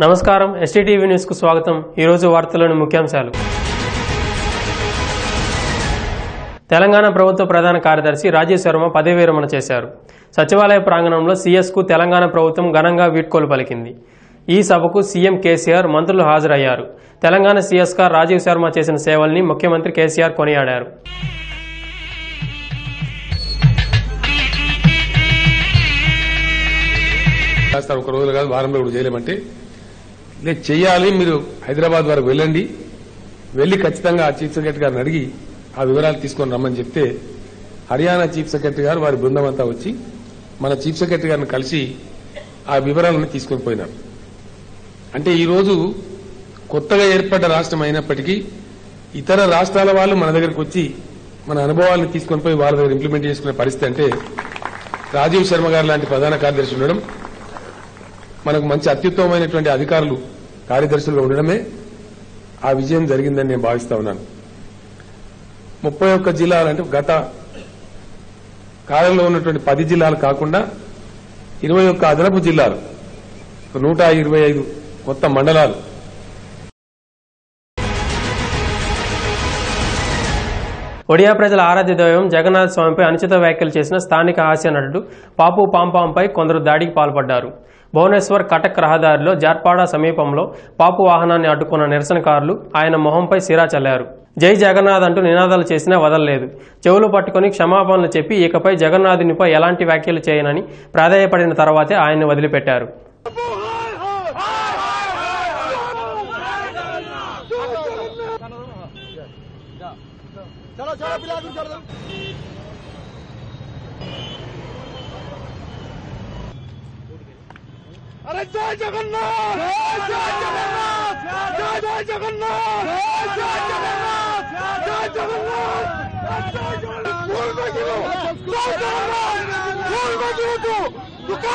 నమస్కారం ఎస్టీటీవీ న్యూస్కు స్వాగతం ఈరోజు వార్తలోని ముఖ్యాంశాలు తెలంగాణ ప్రభుత్వ ప్రధాన కార్యదర్శి రాజేష్ శర్మ పదవి విరమణ చేశారు సచివాలయ ప్రాంగణంలో సీఎస్కు తెలంగాణ ప్రభుత్వం ఘనంగా వీడ్కోలు పలికింది ఈ సభకు సీఎం కేసీఆర్ మంత్రులు హాజరయ్యారు తెలంగాణ సీఎస్గా రాజీవ్ శర్మ చేసిన సేవల్ని ముఖ్యమంత్రి కేసీఆర్ కొనియాడారు చేస్తారు ఒక రోజులు కాదు వారంలో కూడా చేయలేమంటే లేదు చెయ్యాలి మీరు హైదరాబాద్ వరకు వెళ్ళండి వెళ్లి ఖచ్చితంగా ఆ చీఫ్ సెక్రటరీ గారిని అడిగి ఆ వివరాలు తీసుకొని రమ్మని చెప్తే హర్యానా చీఫ్ సెక్రటరీ గారు వారి బృందం అంతా వచ్చి మన చీఫ్ సెక్రటరీ గారిని కలిసి ఆ వివరాలను తీసుకొని పోయినారు అంటే ఈ రోజు కొత్తగా ఏర్పడ్డ రాష్ట్రం అయినప్పటికీ ఇతర రాష్ట్రాల వాళ్ళు మన దగ్గరకు వచ్చి మన అనుభవాలను తీసుకొని పోయి వాళ్ళ దగ్గర ఇంప్లిమెంట్ చేసుకునే పరిస్థితి అంటే రాజీవ్ శర్మ గారు లాంటి ప్రధాన కార్యదర్శి ఉండడం మనకు మంచి అత్యుత్తమమైనటువంటి అధికారులు కార్యదర్శులుగా ఉండడమే ఆ విజయం జరిగిందని నేను భావిస్తా ఉన్నాను ముప్పై ఒక్క జిల్లాలు అంటే గత కాలంలో ఉన్నటువంటి పది జిల్లాలు కాకుండా ఇరవై ఒక్క అదనపు జిల్లాలు నూట ఇరవై ఐదు కొత్త మండలాలు ఒడియా ప్రజల ఆరాధ్య దైవం జగన్నాథ స్వామిపై అనుచిత వ్యాఖ్యలు చేసిన స్థానిక హాస్య నటుడు పాపు పాంపాంపై కొందరు దాడికి పాల్పడ్డారు భువనేశ్వర్ కటక్ రహదారిలో జార్పాడ సమీపంలో పాపు వాహనాన్ని అడ్డుకున్న నిరసనకారులు ఆయన మొహంపై సిరా చల్లారు జై జగన్నాథ్ అంటూ నినాదాలు చేసినా వదలలేదు చెవులు పట్టుకుని క్షమాపణలు చెప్పి ఇకపై జగన్నాథునిపై ఎలాంటి వ్యాఖ్యలు చేయనని ప్రాధాయపడిన తర్వాతే ఆయన్ని వదిలిపెట్టారు चलो चलो पिला दूं, चलो अरे जय जगन्नाथ जय जगन्नाथ जय जय जगन्नाथ जय जगन्नाथ जय जगन्नाथ जय जगन्नाथ भूल मत गिरो जय जगन्नाथ भूल मत गिरो तू तू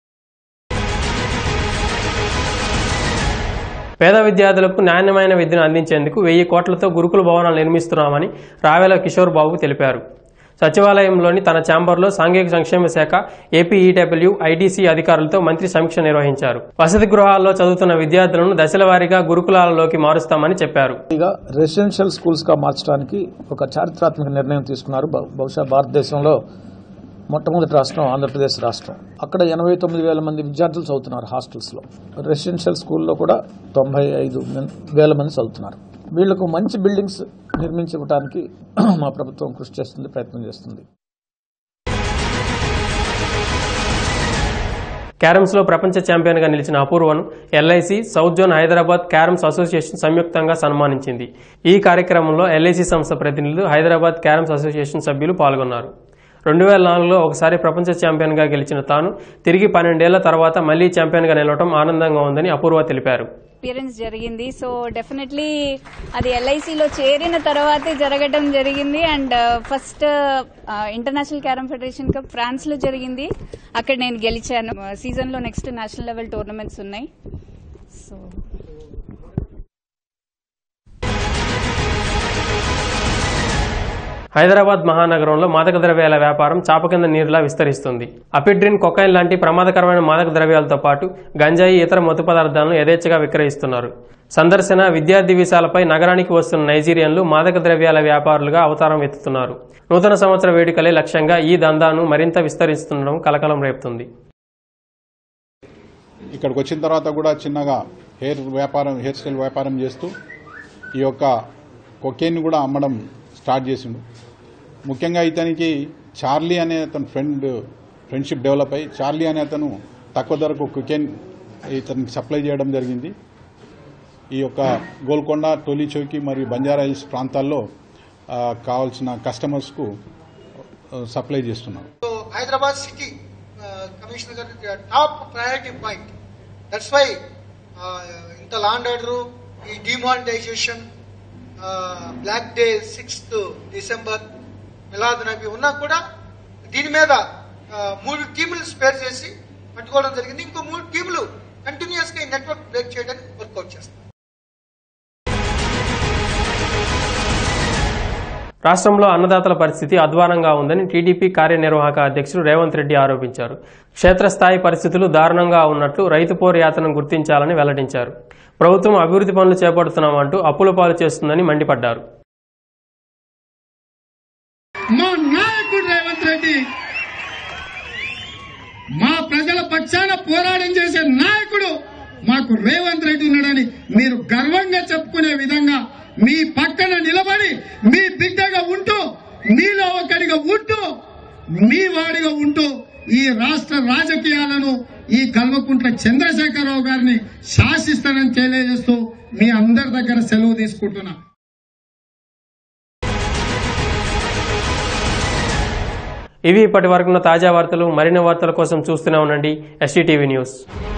పేద విద్యార్థులకు నాణ్యమైన విద్యను అందించేందుకు వెయ్యి కోట్లతో గురుకుల భవనాలు నిర్మిస్తున్నామని రావెల కిషోర్ బాబు తెలిపారు సచివాలయంలోని తన ఛాంబర్లో సాంఘిక సంక్షేమ శాఖ ఏపీ ఈడబ్ల్యూ ఐటీసీ అధికారులతో మంత్రి సమీక్ష నిర్వహించారు వసతి గృహాల్లో చదువుతున్న విద్యార్థులను దశల వారీగా గురుకులాలలోకి మారుస్తామని చెప్పారు ఇక రెసిడెన్షియల్ స్కూల్స్ గా మార్చడానికి ఒక చారిత్రాత్మక నిర్ణయం తీసుకున్నారు బహు- బహుశా భారతదేశంలో మొట్టమొదటి రాష్ట్రం ఆంధ్రప్రదేశ్ రాష్ట్రం అక్కడ ఎనభై తొమ్మిది వేల మంది విద్యార్థులు చదువుతున్నారు హాస్టల్స్ లో రెసిడెన్షియల్ స్కూల్లో కూడా తొంభై ఐదు మన్- వేల మంది చదువుతున్నారు వీళ్లకు మంచి బిల్డింగ్స్ నిర్మించి ఇవ్వడానికి మా ప్రభుత్వం కృషి చేస్తుంది ప్రయత్నం చేస్తుంది క్యారమ్స్ లో ప్రపంచ ఛాంపియన్ గా నిలిచిన అపూర్వను LIC south zone Hyderabad carroms association సంయుక్తంగా సన్మానించింది ఈ కార్యక్రమంలో ఎల్ఐసి సంస్థ ప్రతినిధులు హైదరాబాద్ క్యారమ్స్ అసోసియేషన్ సభ్యులు పాల్గొన్నారు రెండు వేల నాలుగులో ఒకసారి ప్రపంచ ఛాంపియన్గా గెలిచిన తాను తిరిగి పన్నెండేళ్ల తర్వాత మళ్లీ ఛాంపియన్గా నిలవడం ఆనందంగా ఉందని అపూర్వ తెలిపారు ఎక్స్పీరియన్స్ జరిగింది సో డెఫినెట్లీ అది ఎల్ఐసిలో చేరిన తర్వాతే జరగడం జరిగింది and first international carrom federation cup France లో జరిగింది అక్కడ నేను గెలిచాను సీజన్ లో నెక్స్ట్ నేషనల్ లెవెల్ టోర్నమెంట్స్ ఉన్నాయి సో హైదరాబాద్ మహానగరంలో మాదక ద్రవ్యాల వ్యాపారం చాప కింద నీరులా విస్తరిస్తుంది అపిడ్రిన్ కొకైన్ లాంటి ప్రమాదకరమైన మాదక ద్రవ్యాలతో పాటు గంజాయి ఇతర మత్తు పదార్థాలను యథేచ్ఛగా విక్రయిస్తున్నారు సందర్శన విద్యార్థి వీసాలపై నగరానికి వస్తున్న నైజీరియన్లు మాదక ద్రవ్యాల వ్యాపారులుగా అవతారం ఎత్తుతున్నారు నూతన సంవత్సర వేడుకలే లక్ష్యంగా ఈ దందాను మరింత విస్తరిస్తుండడం కలకలం రేపుతుంది ఇక్కడికి వచ్చిన తర్వాత కూడా చిన్నగా హెయిర్ వ్యాపారం హెయిర్ స్టైల్ వ్యాపారం చేస్తూ ఈ యొక్క కొకేన్ కూడా అమ్మడం స్టార్ట్ చేసిండు ముఖ్యంగా ఇతనికి చార్లీ అనే అతను ఫ్రెండ్ ఫ్రెండ్షిప్ డెవలప్ అయ్యి చార్లీ అనే అతను తక్కువ ధరకు కొకేన్ ఇతనికి సప్లై చేయడం జరిగింది ఈ యొక్క గోల్కొండ టోలీ చౌకి మరియు బంజారా హిల్స్ ప్రాంతాల్లో ఆ, కావాల్సిన కస్టమర్స్కు ఆ, సప్లై చేస్తున్నారు So Hyderabad city uh, commissioner గారి top priority point that's why ఇంత లాండ్ ఆర్డర్ ఈ demonetisation black day sixth December Milad Nabi ఉన్నా కూడా దీని మీద uh, మూడు టీములు స్పేర్ చేసి పట్టుకోవడం జరిగింది ఇంకో మూడు టీములు కంటిన్యూస్ గా ఈ నెట్వర్క్ బ్రేక్ చేయడానికి వర్కౌట్ చేస్తారు రాష్ట్రంలో అన్నదాతల పరిస్థితి అధ్వానంగా ఉందని టీడీపీ కార్యనిర్వాహక అధ్యక్షుడు రేవంత్ రెడ్డి ఆరోపించారు క్షేత్రస్థాయి పరిస్థితులు దారుణంగా ఉన్నట్లు రైతు పోరు యాతను గుర్తించాలని వెల్లడించారు ప్రభుత్వం అభివృద్ధి పనులు చేపడుతున్నామంటూ అప్పుల పాలు చేస్తుందని మండిపడ్డారు మా నాయకుడు రేవంత్ రెడ్డి మా ప్రజల పక్షాన పోరాటం చేసే నాయకుడు మాకు రేవంత్ రెడ్డి ఉన్నాడని మీరు గర్వంగా చెప్పుకునే విధంగా మీ పక్కన నిలబడి మీ బిడ్డగా ఉంటూ మీలో ఒకడిగా ఉంటూ మీ వాడిగా ఉంటూ ఈ రాష్ట్ర రాజకీయాలను ఈ కల్వకుంట్ల చంద్రశేఖరరావు గారిని శాసిస్తానని తెలియజేస్తూ మీ అందరి దగ్గర సెలవు తీసుకుంటున్నా ఇవి ఇప్పటి వరకున్న తాజా వార్తలు మరిన్ని వార్తల కోసం చూస్తూనే ఉండండి ఎస్టీటీవీ న్యూస్